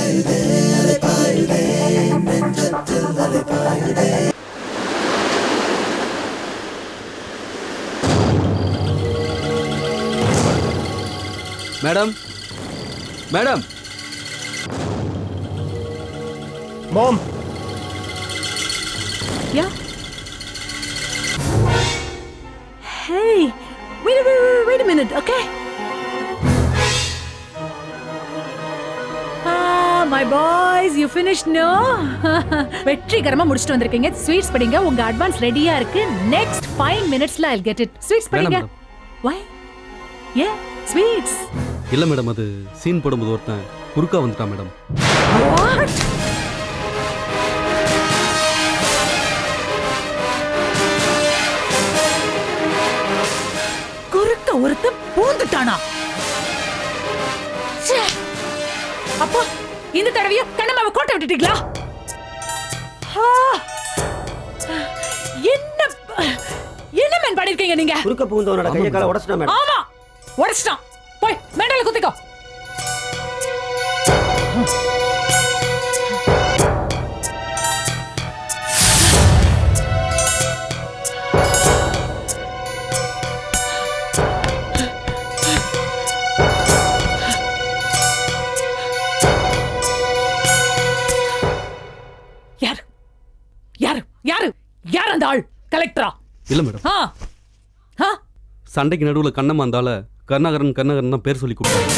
Madam madam ma'am Yeah. Hey, wait, wait, wait, wait a minute, okay? Ah, my boys, you finished, no? வெற்றிகரமா முடிச்சிட்டு வந்திருக்கீங்க sweets படிங்க உங்க advance ரெடியா இருக்கு நெக்ஸ்ட் ஃபைவ் மினிட்ஸ்ல ஐ கெட் இட் ஸ்வீட்ஸ் படிங்க வேணாம் வை ஏ ஸ்வீட்ஸ் இல்லை மேடம் அது சீன் போடும்போது ஒருத்தன் குறுக்கா வந்துட்டான் மேடம் வாட் குறுக்க ஒருத்த பூந்துட்டானா ச்சே. அப்போ இந்த தடவையும் கண்ணம்மாவை கோட்டை விட்டுட்டீங்களா ஆ. என்ன என்ன மேன் பண்ணிருக்கீங்க நீங்க குறுக்க பூந்தவனோட கையை காலை உடச்சிட்டா மேடம் ஆமா உடைச்சிட்டான் போய் மேடையில குத்திக்கோ யாரு யாரு யாரு யார் அந்த ஆள் கலெக்டரா இல்லை மேடம் ஆ ஆ சண்டைக்கு நடுவில் கண்ணம்மா அந்தால கருணாகரன் கருணாகரன் தான் பேர் சொல்லி கொடுத்தாங்க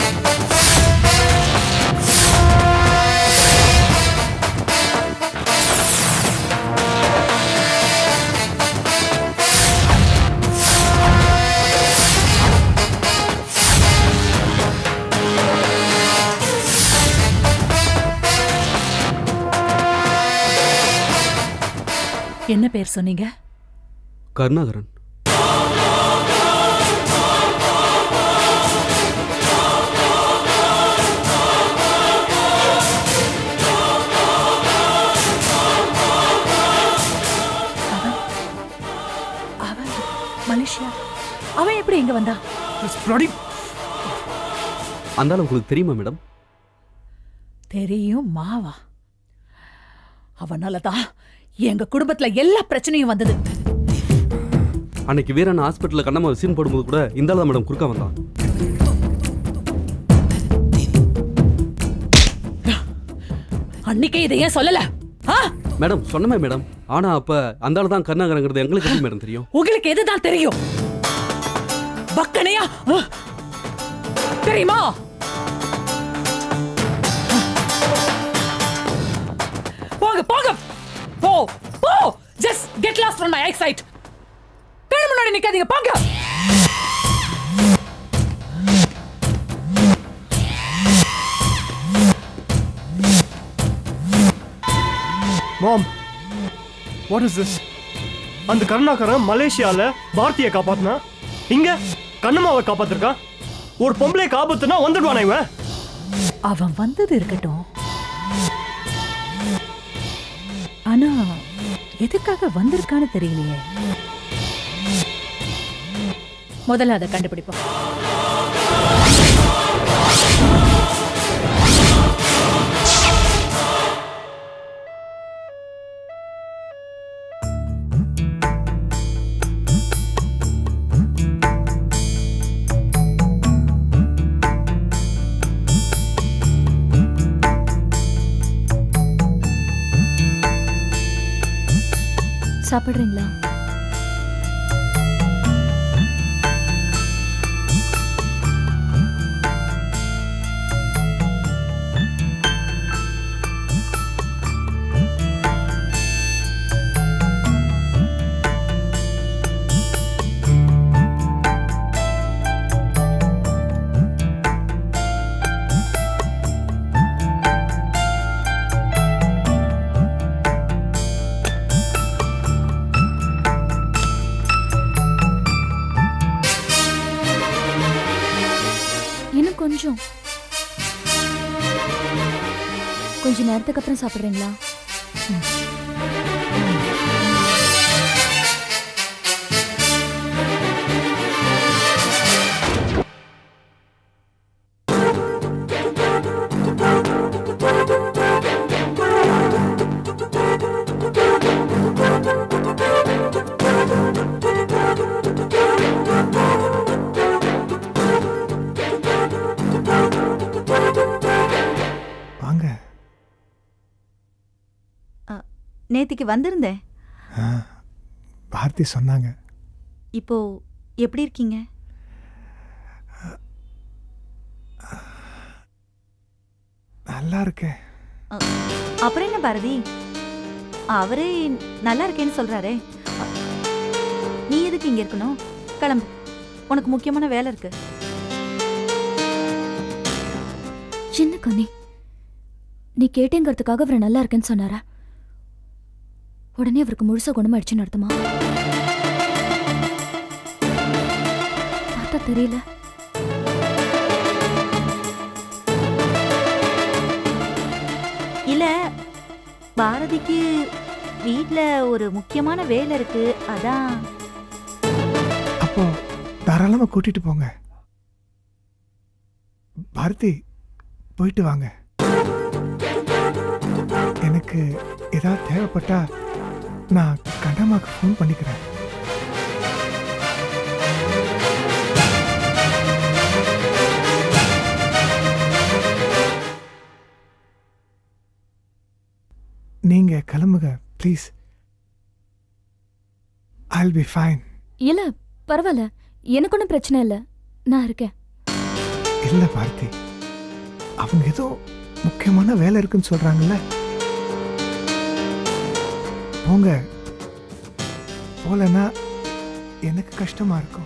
என்ன பேர் சொன்னீங்க கருணாகரன் அவன் மலேசியா அவன் எப்படி இங்க வந்தா அந்தால உங்களுக்கு தெரியுமா மேடம் தெரியும் மாவா அவனால தான் எங்க குடும்பத்துல எல்லா பிரச்சனையும் வந்தது அன்னைக்கு வீரன் ஹாஸ்பிட்டலில் கண்ணம்மா சீன் போடும்போது கூட இந்தால தான் மேடம் குறுக்கா வந்தான் அன்னைக்கே இதை ஏன் சொல்லல ஆ? மேடம் சொன்னமே மேடம் ஆனா அப்ப அந்தால தான் கருணாகரங்கிறது எங்களுக்கு எப்படி மேடம் தெரியும் உங்களுக்கு எதுதான் தெரியும் பக்கனையா ஆ? தெரியுமா போங்க போங்க போ போ just get lost from my eyesight கண்ணு முன்னாடி நிக்காதீங்க போங்க மாம் வாட் இஸ் திஸ் அந்த கருணாகரன் மலேசியால பாரதியை காப்பாத்தினா இங்க கண்ணம்மாவை காப்பாத்திருக்கான் ஒரு பொம்பளை காப்பாத்துனா வந்துடுவானே இவன் அவன் வந்தது இருக்கட்டும் ஆனா எதுக்காக வந்திருக்கான்னு தெரியலையே முதல்ல அதை கண்டுபிடிப்போம் சாப்பிடுறீங்களா இன்னும் கொஞ்சம் கொஞ்ச நேரத்துக்கு அப்புறம் சாப்பிடுறீங்களா வாங்க நேத்திக்கு வந்திருந்தேன் ஆ, பாரதி சொன்னாங்க இப்போ எப்படி இருக்கீங்க நல்லா இருக்கேன் அப்புறம் என்ன பாரதி அவரே நல்லா இருக்கேன்னு சொல்றாரே அ, நீ எதுக்கு இங்க இருக்கணும் கிளம்பு உனக்கு முக்கியமான வேலை இருக்கு சின்ன கண்ணி நீ கேட்டேங்கிறதுக்காக அவர் நல்லா இருக்கேன்னு சொன்னாரா உடனே அவருக்கு முழுசா குணமாயிடுச்சுன்னு அர்த்தமா பார்த்தா தெரியல இல்ல பாரதிக்கு வீட்ல ஒரு முக்கியமான வேலை இருக்கு அதான் அப்போ தாராளமா கூட்டிட்டு போங்க பாரதி போயிட்டு வாங்க எனக்கு ஏதாவது தேவைப்பட்டா நான் கண்டமாக்கு ஃபோன் பண்ணிக்கிறேன் நீங்க கிளம்புங்க ப்ளீஸ் ஐல் பி ஃபைன் இல்ல பரவாயில்ல எனக்கு ஒன்றும் பிரச்சனை இல்லை நான் இருக்கேன் இல்ல பாரதி அவங்க ஏதோ முக்கியமான வேலை இருக்குன்னு சொல்றாங்கல்ல போங்க போலன்னா எனக்கு கஷ்டமா இருக்கும்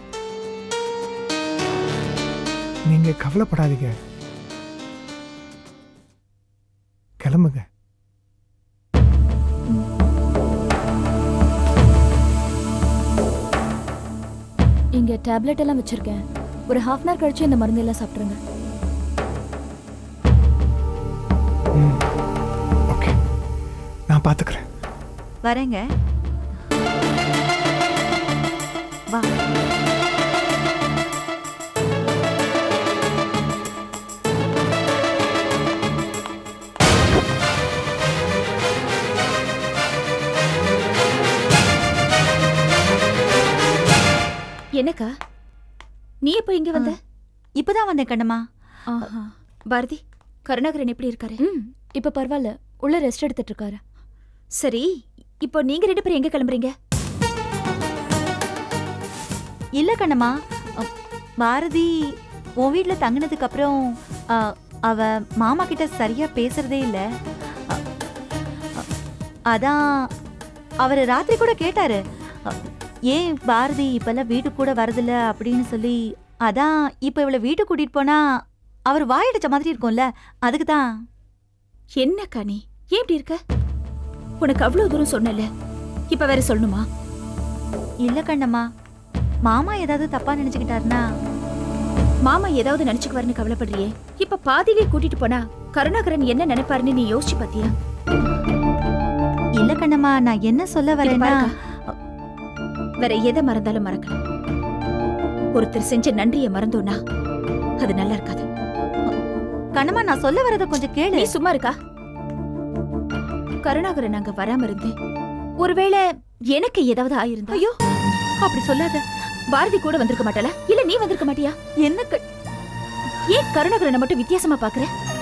நீங்க கவலைப்படாதீங்க கிளம்புங்க இங்க டேப்லெட் எல்லாம் வச்சிருக்கேன் ஒரு ஹாஃப் அன் ஹவர் கழிச்சு இந்த மருந்து எல்லாம் சாப்பிட்ருங்க ம் ஓகே நான் பார்த்துக்கிறேன் வரேங்க வா என்னக்கா நீ எப்போ இங்க வந்த இப்பதான் வந்தேன் கண்ணம்மா ஆஹா. பாரதி கருணாகரன் எப்படி இருக்காரு ம் இப்போ பரவாயில்ல உள்ள ரெஸ்ட் எடுத்துட்டு இருக்காரு சரி இப்போ நீங்க ரெண்டு பேரும் எங்க கிளம்புறீங்க இல்ல கண்ணம்மா அ, பாரதி உன் வீட்ல தங்கினதுக்கு அப்புறம் அ, அவ மாமா கிட்ட சரியா பேசுறதே இல்ல அ, அ, அதான் அவர் ராத்திரி கூட கேட்டாரு அ, ஏன் பாரதி இப்பெல்லாம் வீட்டுக்கு கூட வரதில்ல அப்படின்னு சொல்லி அதான் இப்ப இவளை வீட்டுக்கு கூட்டிட்டு போனா அவர் வாயடிச்ச மாதிரி இருக்கும்ல அதுக்கு தான் என்னக்கா நீ ஏன் இப்படி இருக்க உனக்கு அவ்வளவு தூரம் சொன்னல இப்ப வேற சொல்லணுமா இல்ல கண்ணம்மா மாமா ஏதாவது தப்பா நினைச்சுக்கிட்டாருன்னா மாமா ஏதாவது நினைச்சுக்குவாருன்னு கவலைப்படுறியே இப்ப பாதியிலே கூட்டிட்டு போனா கருணாகரன் என்ன நினைப்பாருன்னு நீ யோசிச்சு பாத்தியா இல்ல கண்ணம்மா நான் என்ன சொல்ல இங்க வரேன்னா பாருக்கா. வேற எதை மறந்தாலும் மறக்கலாம் ஒருத்தர் செஞ்ச நன்றியை மறந்தோன்னா அது நல்லா இருக்காது கண்ணம்மா நான் சொல்ல வரத கொஞ்சம் கேளு நீ சும்மா இருக்கா கருணாகரன் அங்க வராம இருந்து ஒருவேளை எனக்கு ஏதாவது ஆயிருந்தா ஐயோ அப்படி சொல்லாத பாரதி கூட வந்திருக்க மாட்டாளா இல்ல நீ வந்திருக்க மாட்டியா என்ன க- ஏன் கருணாகரனை மட்டும் வித்தியாசமா பாக்குற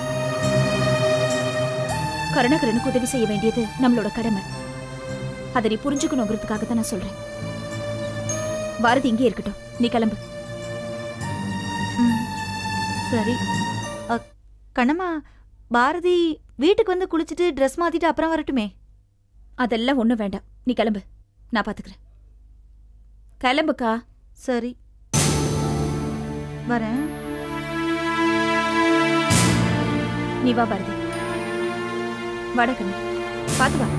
கருணாகரனுக்கு உதவி செய்ய வேண்டியது நம்மளோட கடமை அதை நீ புரிஞ்சுக்கணுங்கிறதுக்காக தான் நான் சொல்றேன் பாரதி இங்கே இருக்கட்டும் நீ கிளம்பு ம், சரி அ, கண்ணம்மா பாரதி வீட்டுக்கு வந்து குளிச்சுட்டு ட்ரெஸ் மாத்திட்டு அப்புறம் வரட்டுமே அதெல்லாம் ஒண்ணும் வேண்டாம் நீ கிளம்பு நான் பாத்துக்கிறேன் கிளம்புக்கா சரி வரேன் நீ வா பாரதி வடக்கண்ணு பாத்து வா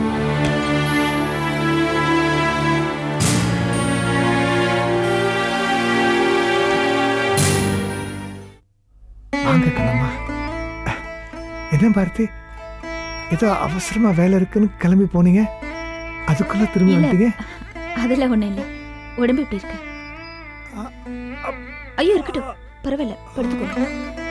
வாங்க கண்ணம்மா என்ன பாரதி ஏதோ அவசரமா வேலை இருக்குன்னு கிளம்பி போனீங்க அதுக்குள்ள திரும்பி இல்ல. வந்துட்டீங்க அதெல்லாம் ஒண்ணும் இல்ல உடம்பு எப்படி இருக்கு ஐயோ இருக்கட்டும் பரவாயில்ல படுத்துக்கோ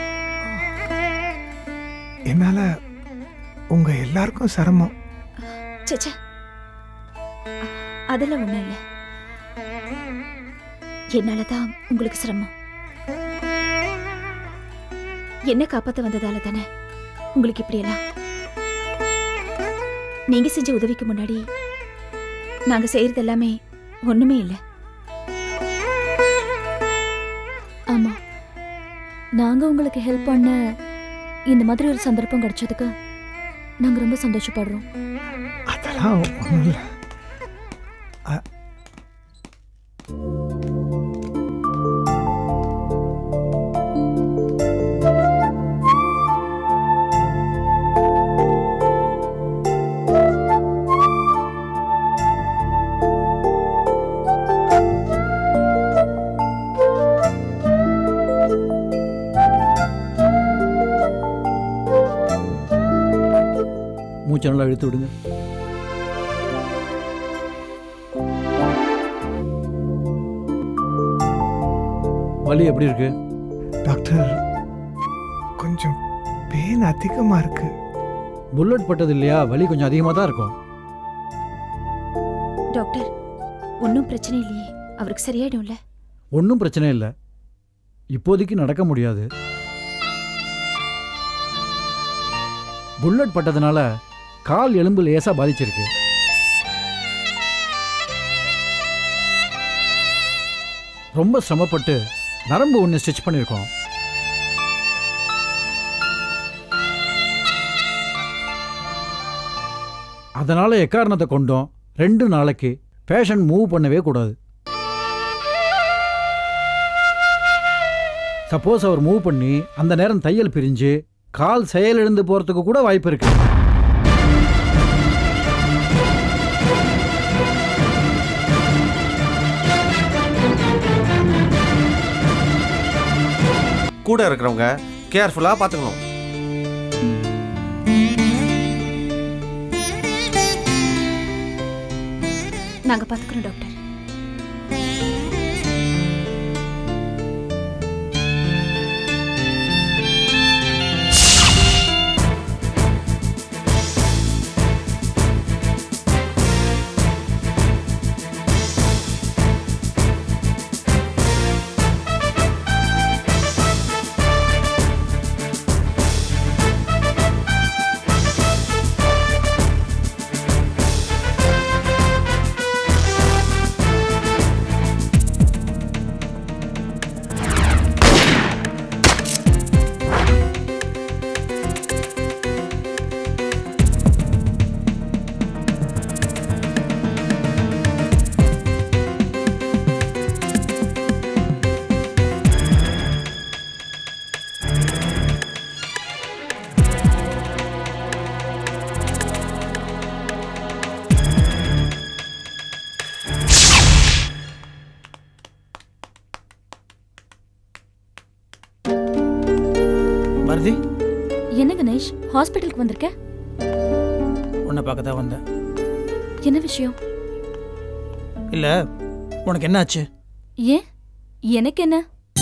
என்னால உங்க எல்லாருக்கும் சிரமம் சேச்சே அதெல்லாம் ஒண்ணும் இல்ல என்னாலதான் உங்களுக்கு சிரமம் என்ன காப்பாத்த வந்ததால தானே உங்களுக்கு இப்படியெல்லாம் நீங்க செஞ்ச உதவிக்கு முன்னாடி நாங்க செய்யறது எல்லாமே ஒண்ணுமே இல்லை ஆமா நாங்க உங்களுக்கு ஹெல்ப் பண்ண இந்த மாதிரி ஒரு சந்தர்ப்பம் கிடைச்சதுக்கு நாங்க ரொம்ப சந்தோஷப்படுறோம் அதெல்லாம் ஒன்றும் இல்லை மூச்சை நல்லா இழுத்து விடுங்க வலி எப்படி இருக்கு டாக்டர் கொஞ்சம் பெயின் அதிகமாக இருக்கு புல்லட் பட்டது இல்லையா வலி கொஞ்சம் அதிகமாக தான் இருக்கும் டாக்டர் ஒன்றும் பிரச்சனை இல்லையே அவருக்கு சரியாயிடும்ல ஒன்றும் பிரச்சனை இல்லை இப்போதைக்கு நடக்க முடியாது புல்லட் பட்டதுனால கால் எலும்பு லேசா பாதிச்சிருக்கு ரொம்ப சிரமப்பட்டு நரம்பு ஒன்று ஸ்டிச் பண்ணியிருக்கோம் அதனால எக்காரணத்தை கொண்டும் ரெண்டு நாளைக்கு பேஷண்ட் மூவ் பண்ணவே கூடாது சப்போஸ் அவர் மூவ் பண்ணி அந்த நேரம் தையல் பிரிஞ்சு கால் செயலிழந்து போறதுக்கு கூட வாய்ப்பு இருக்கு கூட இருக்கிறவங்க கேர்ஃபுல்லாக பார்த்துக்கணும் நாங்க பாத்துக்கிறோம் டாக்டர் பாரதி என்ன கணேஷ் ஹாஸ்பிட்டலுக்கு வந்திருக்க உன்னை பார்க்க தான் வந்தேன் என்ன விஷயம் இல்லை உனக்கு என்ன ஆச்சு ஏன் எனக்கு என்ன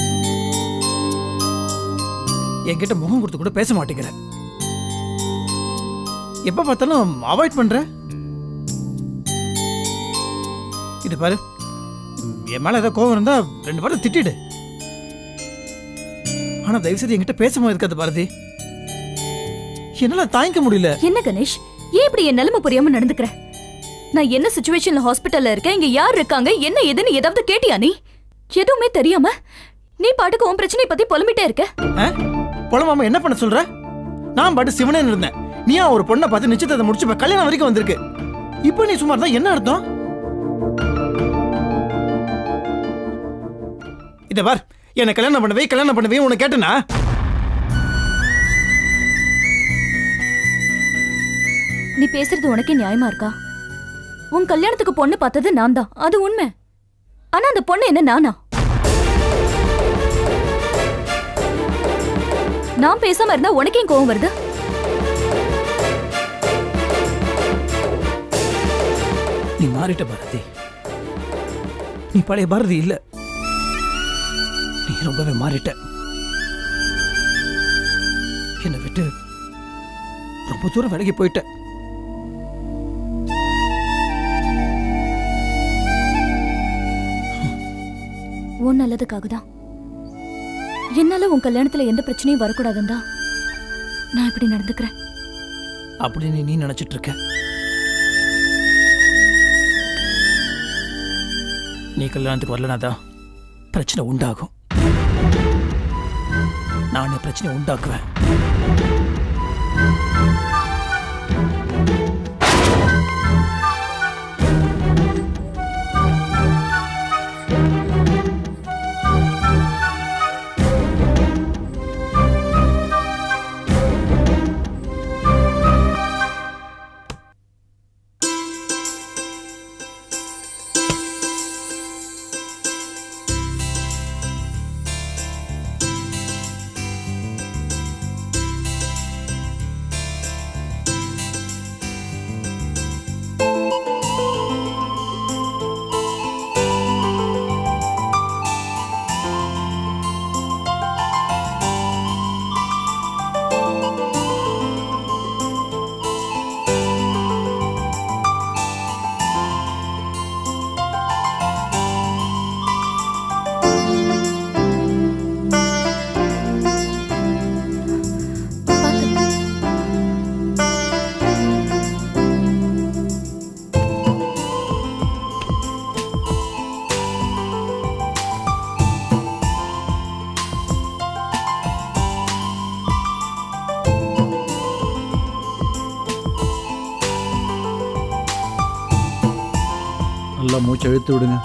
என்கிட்ட முகம் கொடுத்து கூட பேச மாட்டேங்கிற எப்போ பார்த்தாலும் அவாய்ட் பண்ற இது பாரு என் மேல ஏதோ கோவம் இருந்தா ரெண்டு வாரம் திட்டிடு ஆனா தயவு செய்து என்கிட்ட பேசாம இருக்காது பாரதி என்னால தாங்கிக்க முடியல என்ன கணேஷ் ஏன் இப்படி என் நிலைமை புரியாம நடந்துக்கிற நான் என்ன சுச்சுவேஷன்ல ஹாஸ்பிட்டல்ல இருக்கேன் இங்க யார் இருக்காங்க என்ன ஏதுன்னு ஏதாவது கேட்டியா நீ எதுவுமே தெரியாம நீ பாட்டுக்கு உன் பிரச்சனையை பத்தி புலம்பிட்டே இருக்க ஆ? புலம்பாம என்ன பண்ண சொல்ற நான் பாட்டு சிவனே இருந்தேன் நீயா ஒரு பொண்ணை பார்த்து நிச்சயத்தை முடிச்சு இப்ப கல்யாணம் வரைக்கும் வந்திருக்கு இப்போ நீ சுமார் தான் என்ன அர்த்தம் இத பார் என்ன கல்யாணம் பண்ணவே கல்யாணம் பண்ணவே உன்னை கேட்டனா நீ பேசுறது உனக்கே நியாயமா இருக்கா உன் கல்யாணத்துக்கு பொண்ணு பார்த்தது நான் தான் அது உண்மை ஆனா அந்த பொண்ணு என்ன நானா நான் பேசாம இருந்தா உனக்கே கோவம் வருது நீ மாறிட்ட பாரதி நீ பழைய பாரதி இல்ல நீ ரொம்பவே மாறிட்ட என்னை விட்டு ரொம்ப தூரம் விலகி போயிட்ட உன் நல்லதுக்காக தான் என்னால உன் கல்யாணத்துல எந்த பிரச்சனையும் வரக்கூடாதுன்னு தான் நான் இப்படி நடந்துக்கிறேன் அப்படின்னு நீ நினைச்சிட்டு இருக்க நீ கல்யாணத்துக்கு வரலனா தான் பிரச்சனை உண்டாகும் நானே பிரச்சனை உண்டாக்குவேன் நல்லா மூச்சை இழுத்து விடுங்க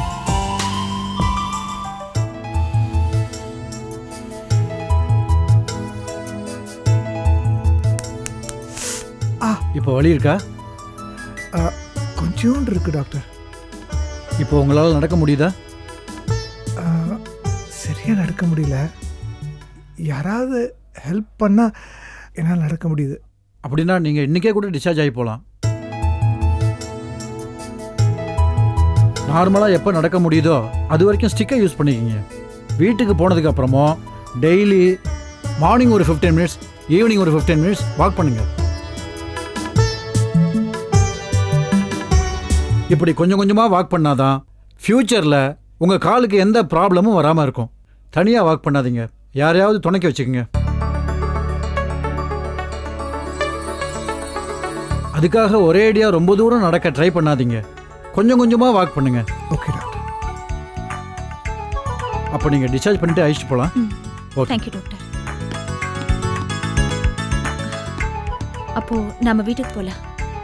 இப்போ வலி இருக்கா கொஞ்சோண்டு இருக்கு டாக்டர் இப்போ உங்களால் நடக்க முடியுதா ஆ, சரியா நடக்க முடியல யாராவது ஹெல்ப் பண்ணா என்னால் நடக்க முடியுது அப்படின்னா நீங்கள் இன்றைக்கே கூட டிஸ்சார்ஜ் ஆகி போகலாம் நார்மலாக எப்போ நடக்க முடியுதோ அது வரைக்கும் ஸ்டிக்கை யூஸ் பண்ணிக்கிங்க வீட்டுக்கு போனதுக்கு அப்புறமும் டெய்லி மார்னிங் ஒரு ஃபிஃப்டீன் மினிட்ஸ் ஈவினிங் ஒரு ஃபிஃப்டீன் மினிட்ஸ் வாக் பண்ணுங்க இப்படி கொஞ்சம் கொஞ்சமாக வாக் பண்ணாதான் ஃப்யூச்சரில் உங்கள் காலுக்கு எந்த ப்ராப்ளமும் வராமல் இருக்கும் தனியாக வாக் பண்ணாதீங்க யாரையாவது துணைக்க வச்சுக்கோங்க அதுக்காக ஒரேடியாக ரொம்ப தூரம் நடக்க ட்ரை பண்ணாதீங்க கொஞ்சம் கொஞ்சமாக வாக் பண்ணுங்க ஓகே டாக்டர் அப்போ நீங்கள் டிஸ்சார்ஜ் பண்ணிட்டு அழிச்சிட்டு போகலாம் ஓகே தேங்க்யூ டாக்டர் அப்போ நம்ம வீட்டுக்கு போலாம்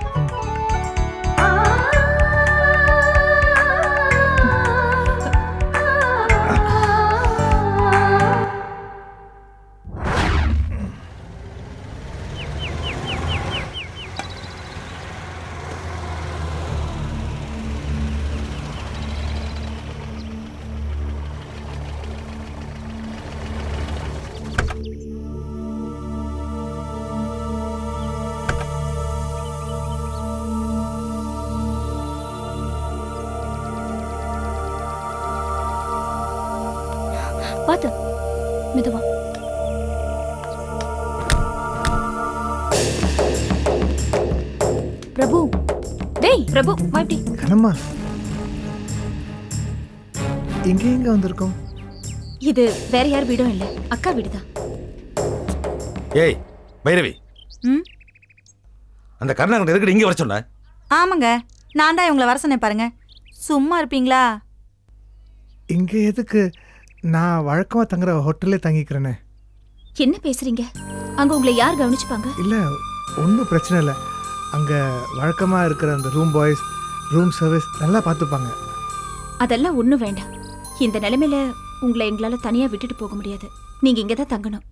பார்த்து மெதுவா பிரபு டேய் பிரபு வா இப்படி கனம்மா எங்க எங்க வந்திருக்கோம் இது வேற யார் வீடும் இல்ல அக்கா வீடுதான் ஏய் பைரவி ம் அந்த கருணாகரன் எதுக்கு இங்கே வர சொன்ன ஆமாங்க நான் தான் இவங்களை வர சொன்னேன் பாருங்க சும்மா இருப்பீங்களா இங்க எதுக்கு நான் வழக்கமா தங்குற ஹோட்டல்லே தங்கிக்கிறேனே என்ன பேசுறீங்க அங்க உங்களை யார் கவனிச்சுப்பாங்க இல்ல ஒன்றும் பிரச்சனை இல்லை அங்க வழக்கமா இருக்கிற அந்த ரூம் பாய்ஸ் ரூம் சர்வீஸ் நல்லா பார்த்துப்பாங்க அதெல்லாம் ஒண்ணும் வேண்டாம் இந்த நிலைமையில உங்களை எங்களால தனியா விட்டுட்டு போக முடியாது நீங்க இங்க தான் தங்கணும்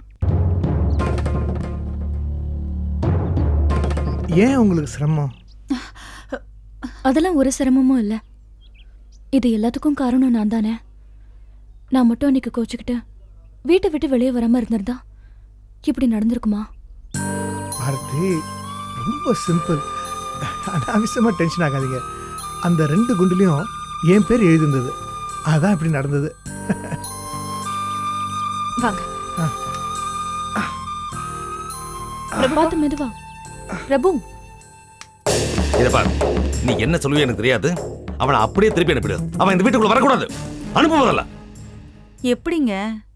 ஏன் உங்களுக்கு சிரமம் அதெல்லாம் ஒரு சிரமமும் இல்லை இது எல்லாத்துக்கும் காரணம் நான் தானே நான் மட்டும் அன்னைக்கு கோச்சுக்கிட்டு வீட்டை விட்டு வெளியே வராம இருந்திருந்தா இப்படி நடந்திருக்குமா பாரதி ரொம்ப சிம்பிள் அனாவசியமாக டென்ஷன் ஆகாதீங்க அந்த ரெண்டு குண்டுலையும் என் பேர் எழுதியிருந்தது அதான் இப்படி நடந்தது வாங்க பிரபு பார்த்து மெதுவா பிரபு இதை பாரு நீ என்ன சொல்லுவே எனக்கு தெரியாது அவனை அப்படியே திருப்பி அனுப்பிடு அவன் இந்த வீட்டுக்குள்ள வரக்கூடாது அனுப்புவதில்ல எப்படிங்க